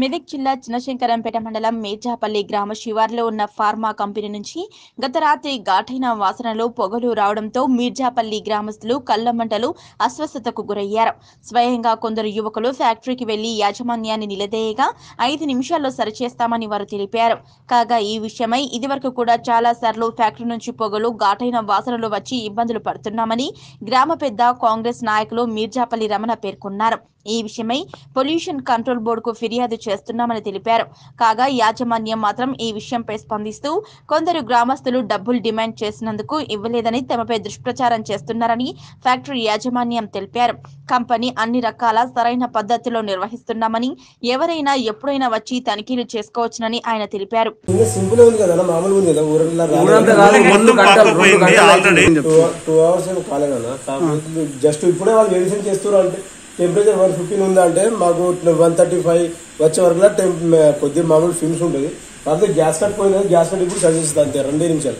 మెదక్ జిల్లా చిన్నశంకరంపేట మండలం మేజాపల్లి గ్రామ శివార్లో ఉన్న ఫార్మా కంపెనీ నుంచి గత రాత్రి ఘాటైన వాసనలో పొగలు రావడంతో మీర్జాపల్లి గ్రామస్తులు కళ్ళమంటలు అస్వస్థతకు గురయ్యారు స్వయంగా కొందరు యువకులు ఫ్యాక్టరీకి వెళ్లి యాజమాన్యాన్ని నిలదీయగా ఐదు నిమిషాల్లో సరిచేస్తామని వారు తెలిపారు కాగా ఈ విషయమై ఇదివరకు కూడా చాలా సార్లు ఫ్యాక్టరీ నుంచి పొగలు ఘాటైన వాసనలు వచ్చి ఇబ్బందులు పడుతున్నామని గ్రామ పెద్ద కాంగ్రెస్ నాయకులు మీర్జాపల్లి రమణ పేర్కొన్నారు ఈ విషయమై పొల్యూషన్ కంట్రోల్ బోర్డుకు ఫిర్యాదు చేస్తున్నామని తెలిపారు కాగా యాజమాన్యం మాత్రం ఈ విషయంపై స్పందిస్తూ కొందరు గ్రామస్తులు డబ్బులు డిమాండ్ చేసినందుకు ఇవ్వలేదని తమపై దుష్ప్రచారం చేస్తున్నారని ఫ్యాక్టరీ యాజమాన్యం తెలిపారు కంపెనీ అన్ని రకాల సరైన పద్ధతిలో నిర్వహిస్తున్నామని ఎవరైనా ఎప్పుడైనా వచ్చి తనిఖీలు చేసుకోవచ్చునని ఆయన తెలిపారు ఇంకా సింపుల్ ఉంది కదా మామూలుగా ఉంది కదా ఊరంతా ఊరంతా కాదు, రెండు గంటలు రెండు గంటలు ఆల్రెడీ అవుతుంది. టూ టూ అవర్స్ ఏమో కాలేదన్న కాకపోతే జస్ట్ ఇప్పుడే వాళ్ళు మెడిసిన్ చేస్తున్నారు అంటే టెంపరేచర్ వన్ ఫిఫ్టీన్ ఉందా అంటే మాకు వన్ థర్టీ ఫైవ్ వచ్చే వరకు టెంప్ కొద్దిగా మామూలు ఫిల్మ్స్ ఉంటుంది కాకపోతే గ్యాస్ కట్ పోయింది గ్యాస్ కట్ ఇప్పుడు సజెస్ట్ అంతే రెండే నిమిషాలు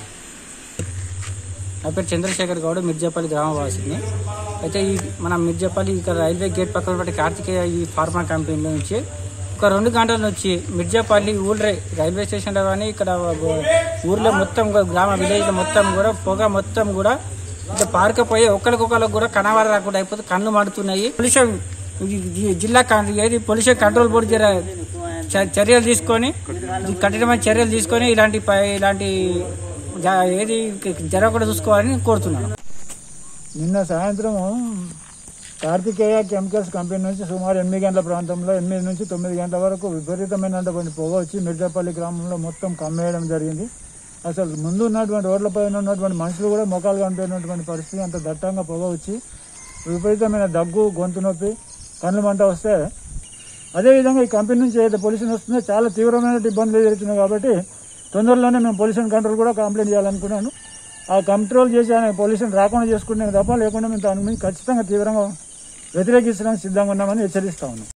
నా పేరు చంద్రశేఖర్ గౌడ్ మిర్జాపల్లి గ్రామవాసిని అయితే ఈ మన మిర్జాపల్లి ఇక్కడ రైల్వే గేట్ పక్కన పట్టి కార్తికేయ ఈ ఫార్మా కంపెనీ నుంచి ఒక రెండు గంటల నుంచి మిర్జాపల్లి ఊళ్ళో రైల్వే స్టేషన్లో కానీ ఇక్కడ గో- ఊర్లో మొత్తం కూడా గ్రామ విలేజ్లో మొత్తం కూడా పొగ మొత్తం కూడా ఇట్లా పారకపోయి ఒకరికొకరికి కూడా కనవాడ రాకుండా అయిపోతే కళ్ళు మండుతున్నాయి పొల్యూషన్ ఈ- ఈ జిల్లా కం- ఏది పొల్యూషన్ కంట్రోల్ బోర్డు జర చ- చర్యలు తీసుకొని ఈ కఠినమైన చర్యలు తీసుకొని ఇలాంటి ప- ఇలాంటి జ- ఏది జరగకుండా చూసుకోవాలని కోరుతున్నాను నిన్న సాయంత్రం కార్తికేయ కెమికల్స్ కంపెనీ నుంచి సుమారు ఎనిమిది గంటల ప్రాంతంలో ఎనిమిది నుంచి తొమ్మిది గంటల వరకు విపరీతమైనటువంటి పొగ వచ్చి మిర్జాపల్లి గ్రామంలో మొత్తం కమ్మేయడం జరిగింది అసలు ముందు ఉన్నటువంటి రోడ్ల పైన ఉన్నటువంటి మనుషులు కూడా మొఖాలు కనిపినటువంటి పరిస్థితి అంత దట్టంగా పొగ వచ్చి విపరీతమైన దగ్గు గొంతు నొప్పి కళ్ళు మంట వస్తే అదేవిధంగా ఈ కంపెనీ నుంచి ఏదైతే పొల్యూషన్ వస్తుందో చాలా తీవ్రమైన ఇబ్బందులు ఎదురుతున్నాయి కాబట్టి తొందరలోనే మేము పొల్యూషన్ కంట్రోల్ కూడా కంప్లైంట్ చేయాలనుకున్నాను ఆ కంట్రోల్ చేసి ఆయన పొల్యూషన్ రాకుండా చేసుకుంటే తప్ప లేకుండా మేము దాని మీద ఖచ్చితంగా తీవ్రంగా వ్యతిరేకించడానికి సిద్ధంగా ఉన్నామని హెచ్చరిస్తా ఉన్నాం